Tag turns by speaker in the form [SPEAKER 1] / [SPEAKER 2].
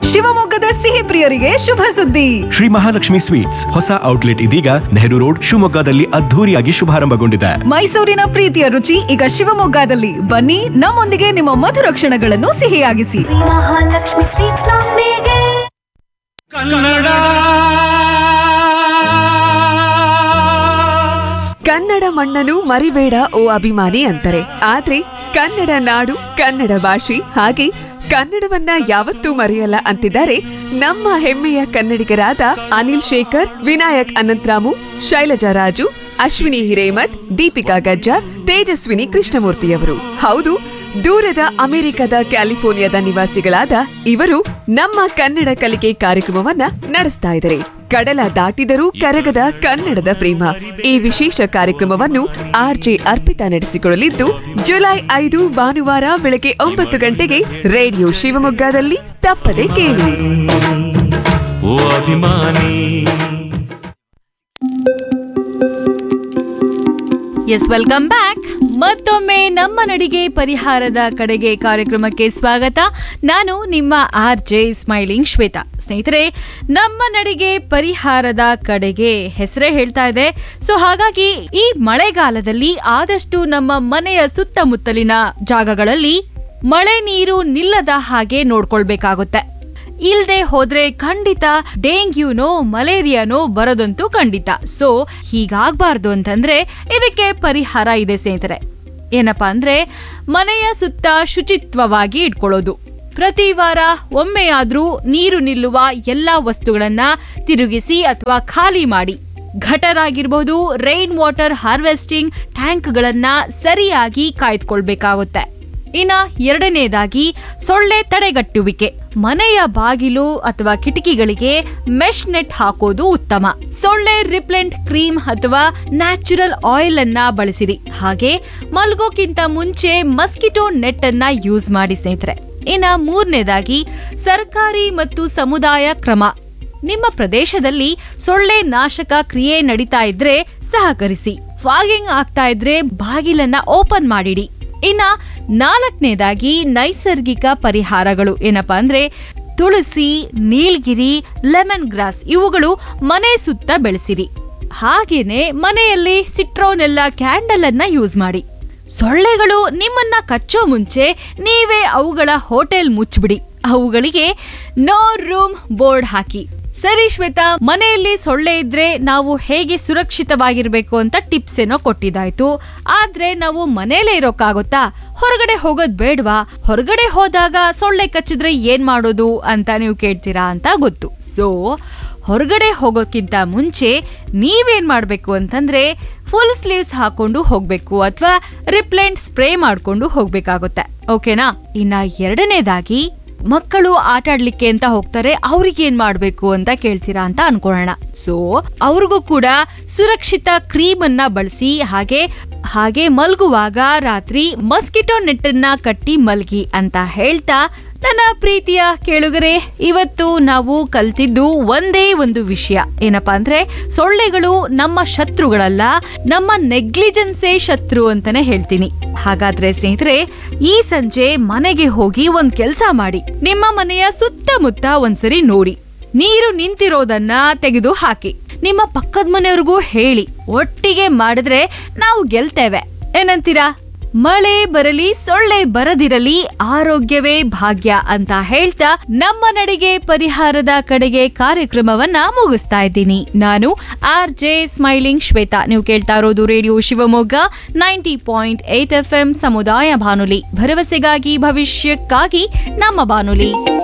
[SPEAKER 1] ಶಿವಮೊಗ್ಗದ ಸಿಹಿ ಪ್ರಿಯರಿಗೆ ಶುಭ ಸುದ್ದಿ
[SPEAKER 2] ಶ್ರೀ ಮಹಾಲಕ್ಷ್ಮಿ ಸ್ವೀಟ್ಸ್ ಹೊಸ ಔಟ್ಲೆಟ್ ಇದೀಗ ನೆಹರು ರೋಡ್ ಶಿವಮೊಗ್ಗದಲ್ಲಿ ಅದ್ಧೂರಿಯಾಗಿ ಶುಭಾರಂಭಗೊಂಡಿದೆ
[SPEAKER 1] ಮೈಸೂರಿನ ಪ್ರೀತಿಯ ರುಚಿ ಈಗ ಶಿವಮೊಗ್ಗದಲ್ಲಿ ಬನ್ನಿ ನಮ್ಮೊಂದಿಗೆ ನಿಮ್ಮ ಮಧುರ ಕ್ಷಣಗಳನ್ನು ಸಿಹಿಯಾಗಿಸಿ
[SPEAKER 3] ಮಹಾಲಕ್ಷ್ಮಿ ಸ್ವೀಟ್ಸ್ ನೊಂದಿಗೆ
[SPEAKER 4] ಕನ್ನಡ
[SPEAKER 5] ಕನ್ನಡ ಮಣ್ಣನ್ನು ಮರಿಬೇಡ ಓ ಅಭಿಮಾನಿ ಅಂತಾರೆ ಆದ್ರೆ ಕನ್ನಡ ನಾಡು ಕನ್ನಡ ಭಾಷೆ ಹಾಗೆ ಕನ್ನಡವನ್ನ ಯಾವತ್ತೂ ಮರೆಯಲ್ಲ ಅಂತಿದ್ದಾರೆ ನಮ್ಮ ಹೆಮ್ಮೆಯ ಕನ್ನಡಿಗರಾದ ಅನಿಲ್ ಶೇಖರ್ ವಿನಾಯಕ್ ಅನಂತರಾಮು ಶೈಲಜಾ ರಾಜು ಅಶ್ವಿನಿ ಹಿರೇಮಠ್ ದೀಪಿಕಾ ಗಜ್ಜಾರ್ ತೇಜಸ್ವಿನಿ ಕೃಷ್ಣಮೂರ್ತಿಯವರು ಹೌದು ದೂರದ ಅಮೆರಿಕದ ಕ್ಯಾಲಿಫೋರ್ನಿಯಾದ ನಿವಾಸಿಗಳಾದ ಇವರು ನಮ್ಮ ಕನ್ನಡ ಕಲಿಕೆ ಕಾರ್ಯಕ್ರಮವನ್ನ ನಡೆಸ್ತಾ ಇದ್ದಾರೆ ಕಡಲ ದಾಟಿದರೂ ಕರಗದ ಕನ್ನಡದ ಪ್ರೇಮ ಈ ವಿಶೇಷ ಕಾರ್ಯಕ್ರಮವನ್ನು ಆರ್ಜೆ ಅರ್ಪಿತಾ ನಡೆಸಿಕೊಳ್ಳಲಿದ್ದು ಜುಲೈ ಐದು ಭಾನುವಾರ ಬೆಳಗ್ಗೆ ಒಂಬತ್ತು ಗಂಟೆಗೆ ರೇಡಿಯೋ ಶಿವಮೊಗ್ಗದಲ್ಲಿ ತಪ್ಪದೆ ಕೇಳಿ
[SPEAKER 4] ಓ ಅಭಿಮಾನಿ
[SPEAKER 6] ಎಸ್ ವೆಲ್ಕಮ್ ಬ್ಯಾಕ್ ಮತ್ತೊಮ್ಮೆ ನಮ್ಮ ನಡಿಗೆ ಪರಿಹಾರದ ಕಡೆಗೆ ಕಾರ್ಯಕ್ರಮಕ್ಕೆ ಸ್ವಾಗತ ನಾನು ನಿಮ್ಮ ಆರ್ ಜೆ ಸ್ಮೈಲಿಂಗ್ ಶ್ವೇತಾ ಸ್ನೇಹಿತರೆ ನಮ್ಮ ನಡಿಗೆ ಪರಿಹಾರದ ಕಡೆಗೆ ಹೆಸರೇ ಹೇಳ್ತಾ ಇದೆ ಸೊ ಹಾಗಾಗಿ ಈ ಮಳೆಗಾಲದಲ್ಲಿ ಆದಷ್ಟು ನಮ್ಮ ಮನೆಯ ಸುತ್ತಮುತ್ತಲಿನ ಜಾಗಗಳಲ್ಲಿ ಮಳೆ ನೀರು ನಿಲ್ಲದ ಹಾಗೆ ನೋಡ್ಕೊಳ್ಬೇಕಾಗುತ್ತೆ ಇಲ್ದೆ ಹೋದ್ರೆ ಖಂಡಿತ ಡೆಂಗ್ಯೂನೋ ಮಲೇರಿಯಾನೋ ಬರೋದಂತೂ ಖಂಡಿತ ಸೊ ಹೀಗಾಗ್ಬಾರ್ದು ಅಂತಂದ್ರೆ ಇದಕ್ಕೆ ಪರಿಹಾರ ಇದೆ ಸ್ನೇಹಿತರೆ ಏನಪ್ಪಾ ಅಂದ್ರೆ ಮನೆಯ ಸುತ್ತ ಶುಚಿತ್ವವಾಗಿ ಇಟ್ಕೊಳ್ಳೋದು ಪ್ರತಿ ವಾರ ಒಮ್ಮೆಯಾದ್ರೂ ನೀರು ನಿಲ್ಲುವ ಎಲ್ಲಾ ವಸ್ತುಗಳನ್ನ ತಿರುಗಿಸಿ ಅಥವಾ ಖಾಲಿ ಮಾಡಿ ಘಟರ್ ಆಗಿರಬಹುದು ರೈನ್ ವಾಟರ್ ಹಾರ್ವೆಸ್ಟಿಂಗ್ ಟ್ಯಾಂಕ್ಗಳನ್ನ ಸರಿಯಾಗಿ ಕಾಯ್ದುಕೊಳ್ಬೇಕಾಗುತ್ತೆ ಇನ್ನ ಎರಡನೇದಾಗಿ ಸೊಳ್ಳೆ ತಡೆಗಟ್ಟುವಿಕೆ ಮನೆಯ ಬಾಗಿಲು ಅಥವಾ ಕಿಟಕಿಗಳಿಗೆ ಮೆಶ್ ನೆಟ್ ಹಾಕೋದು ಉತ್ತಮ ಸೊಳ್ಳೆ ರಿಪ್ಲೆಂಟ್ ಕ್ರೀಮ್ ಅಥವಾ ನ್ಯಾಚುರಲ್ ಆಯಿಲ್ ಅನ್ನ ಬಳಸಿರಿ ಹಾಗೆ ಮಲ್ಗೋಕ್ಕಿಂತ ಮುಂಚೆ ಮಸ್ಕಿಟೋ ನೆಟ್ ಅನ್ನ ಯೂಸ್ ಮಾಡಿ ಸ್ನೇಹಿತರೆ ಇನ್ನ ಮೂರನೇದಾಗಿ ಸರ್ಕಾರಿ ಮತ್ತು ಸಮುದಾಯ ಕ್ರಮ ನಿಮ್ಮ ಪ್ರದೇಶದಲ್ಲಿ ಸೊಳ್ಳೆ ನಾಶಕ ಕ್ರಿಯೆ ನಡೀತಾ ಇದ್ರೆ ಸಹಕರಿಸಿ ಫಾಗಿಂಗ್ ಆಗ್ತಾ ಇದ್ರೆ ಬಾಗಿಲನ್ನ ಓಪನ್ ಮಾಡಿಡಿ ಇನ್ನ ನಾಲ್ಕನೇದಾಗಿ ನೈಸರ್ಗಿಕ ಪರಿಹಾರಗಳು ಏನಪ್ಪಾ ಅಂದ್ರೆ ತುಳಸಿ ನೀಲ್ಗಿರಿ ಲೆಮನ್ ಗ್ರಾಸ್ ಇವುಗಳು ಮನೆ ಸುತ್ತ ಬೆಳೆಸಿರಿ ಹಾಗೇನೆ ಮನೆಯಲ್ಲಿ ಸಿಟ್ರೋನೆಲ್ಲ ಕ್ಯಾಂಡಲ್ ಅನ್ನ ಯೂಸ್ ಮಾಡಿ ಸೊಳ್ಳೆಗಳು ನಿಮ್ಮನ್ನ ಕಚ್ಚೋ ಮುಂಚೆ ನೀವೇ ಅವುಗಳ ಹೋಟೆಲ್ ಮುಚ್ಚಿಬಿಡಿ ಅವುಗಳಿಗೆ ನೋ ರೂಮ್ ಬೋರ್ಡ್ ಹಾಕಿ ಸರಿ ಶ್ವೇತಾ ಮನೆಯಲ್ಲಿ ಸೊಳ್ಳೆ ಇದ್ರೆ ನಾವು ಹೇಗೆ ಸುರಕ್ಷಿತವಾಗಿರ್ಬೇಕು ಅಂತ ಟಿಪ್ಸ್ ಏನೋ ಕೊಟ್ಟಿದ್ದಾಯ್ತು ಆದ್ರೆ ನಾವು ಮನೇಲೇ ಇರೋಕ್ಕಾಗುತ್ತಾ ಹೊರಗಡೆ ಹೋಗೋದ್ ಬೇಡ್ವಾ ಹೊರಗಡೆ ಹೋದಾಗ ಸೊಳ್ಳೆ ಕಚ್ಚಿದ್ರೆ ಏನ್ ಮಾಡೋದು ಅಂತ ನೀವು ಕೇಳ್ತೀರಾ ಅಂತ ಗೊತ್ತು ಸೊ ಹೊರಗಡೆ ಹೋಗೋಕ್ಕಿಂತ ಮುಂಚೆ ನೀವೇನ್ ಮಾಡ್ಬೇಕು ಅಂತಂದ್ರೆ ಫುಲ್ ಸ್ಲೀವ್ಸ್ ಹಾಕೊಂಡು ಹೋಗ್ಬೇಕು ಅಥವಾ ರಿಪ್ಲೆಂಟ್ ಸ್ಪ್ರೇ ಮಾಡ್ಕೊಂಡು ಹೋಗ್ಬೇಕಾಗುತ್ತೆ ಓಕೆನಾ ಇನ್ನ ಎರಡನೇದಾಗಿ ಮಕ್ಕಳು ಆಟ ಆಡ್ಲಿಕ್ಕೆ ಅಂತ ಹೋಗ್ತಾರೆ ಅವ್ರಿಗೆ ಏನ್ ಮಾಡ್ಬೇಕು ಅಂತ ಕೇಳ್ತೀರಾ ಅಂತ ಅನ್ಕೊಳ್ಳೋಣ ಸೊ ಅವ್ರಿಗೂ ಕೂಡ ಸುರಕ್ಷಿತ ಕ್ರೀಮ್ ಅನ್ನ ಬಳಸಿ ಹಾಗೆ ಹಾಗೆ ಮಲ್ಗುವಾಗ ರಾತ್ರಿ ಮಸ್ಕಿಟೋ ನೆಟ್ಟನ್ನ ಕಟ್ಟಿ ಮಲ್ಗಿ ಅಂತ ಹೇಳ್ತಾ ನನ್ನ ಪ್ರೀತಿಯ ಕೇಳುಗರೆ ಇವತ್ತು ನಾವು ಕಲ್ತಿದ್ದು ಒಂದೇ ಒಂದು ವಿಷಯ ಏನಪ್ಪಾ ಅಂದ್ರೆ ಸೊಳ್ಳೆಗಳು ನಮ್ಮ ಶತ್ರುಗಳಲ್ಲ ನಮ್ಮ ನೆಗ್ಲಿಜೆನ್ಸೇ ಶತ್ರು ಅಂತಾನೆ ಹೇಳ್ತೀನಿ ಹಾಗಾದ್ರೆ ಸ್ನೇಹಿತರೆ ಈ ಸಂಜೆ ಮನೆಗೆ ಹೋಗಿ ಒಂದ್ ಕೆಲ್ಸ ಮಾಡಿ ನಿಮ್ಮ ಮನೆಯ ಸುತ್ತಮುತ್ತ ಒಂದ್ಸರಿ ನೋಡಿ ನೀರು ನಿಂತಿರೋದನ್ನ ತೆಗೆದು ಹಾಕಿ ನಿಮ್ಮ ಪಕ್ಕದ ಮನೆಯವ್ರಿಗೂ ಹೇಳಿ ಒಟ್ಟಿಗೆ ಮಾಡಿದ್ರೆ ನಾವು ಗೆಲ್ತೇವೆ ಏನಂತೀರಾ ಮಳೆ ಬರಲಿ ಸೊಳ್ಳೆ ಬರದಿರಲಿ ಆರೋಗ್ಯವೇ ಭಾಗ್ಯ ಅಂತ ಹೇಳ್ತಾ ನಮ್ಮ ನಡಿಗೆ ಪರಿಹಾರದ ಕಡೆಗೆ ಕಾರ್ಯಕ್ರಮವನ್ನ ಮುಗಿಸ್ತಾ ಇದ್ದೀನಿ ನಾನು ಆರ್ ಜೆ ಸ್ಮೈಲಿಂಗ್ ಶ್ವೇತಾ ನೀವು ಕೇಳ್ತಾ ಇರೋದು radio Shivamogga ninety point eight F M ಸಮುದಾಯ ಬಾನುಲಿ ಭರವಸೆಗಾಗಿ ಭವಿಷ್ಯಕ್ಕಾಗಿ ನಮ್ಮ ಬಾನುಲಿ